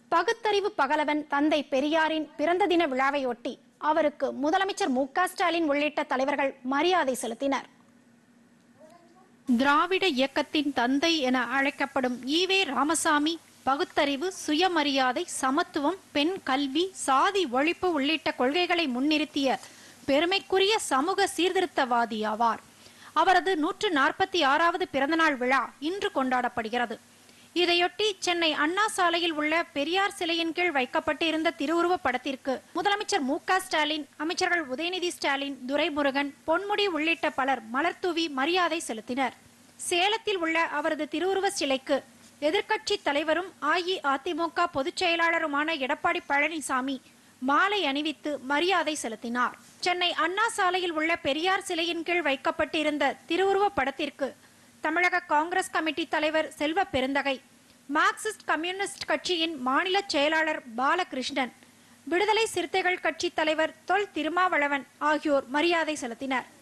பகுத்தறிவு பகலவன் தந்தை பெரியாரின் பிறந்த தின விழாவையொட்டி அவருக்கு முதலமைச்சர் மு க ஸ்டாலின் உள்ளிட்ட தலைவர்கள் மரியாதை செலுத்தினர் திராவிட இயக்கத்தின் தந்தை என அழைக்கப்படும் ஈவே ராமசாமி பகுத்தறிவு சுயமரியாதை சமத்துவம் பெண் கல்வி சாதி ஒழிப்பு உள்ளிட்ட கொள்கைகளை முன்னிறுத்திய பெருமைக்குரிய சமூக சீர்திருத்தவாதி ஆவார் அவரது நூற்று நாற்பத்தி ஆறாவது பிறந்தநாள் விழா இன்று கொண்டாடப்படுகிறது இதையொட்டி சென்னை அண்ணா சாலையில் உள்ள பெரியார் சிலையின் கீழ் வைக்கப்பட்டிருந்த திருவுருவப் படத்திற்கு முதலமைச்சர் மு க ஸ்டாலின் அமைச்சர்கள் உதயநிதி ஸ்டாலின் துரைமுருகன் பொன்முடி உள்ளிட்ட பலர் மலர்தூவி மரியாதை செலுத்தினர் சேலத்தில் உள்ள அவரது திருவுருவ சிலைக்கு எதிர்க்கட்சி தலைவரும் அஇஅதிமுக பொதுச் செயலாளருமான எடப்பாடி பழனிசாமி மாலை அணிவித்து மரியாதை செலுத்தினார் சென்னை அண்ணா சாலையில் உள்ள பெரியார் சிலையின் கீழ் வைக்கப்பட்டிருந்த திருவுருவப் படத்திற்கு தமிழக காங்கிரஸ் கமிட்டி தலைவர் செல்வ பெருந்தகை மார்க்சிஸ்ட் கம்யூனிஸ்ட் கட்சியின் மாநில செயலாளர் பாலகிருஷ்ணன் விடுதலை சிறுத்தைகள் கட்சி தலைவர் தொல் திருமாவளவன் ஆகியோர் மரியாதை செலுத்தினர்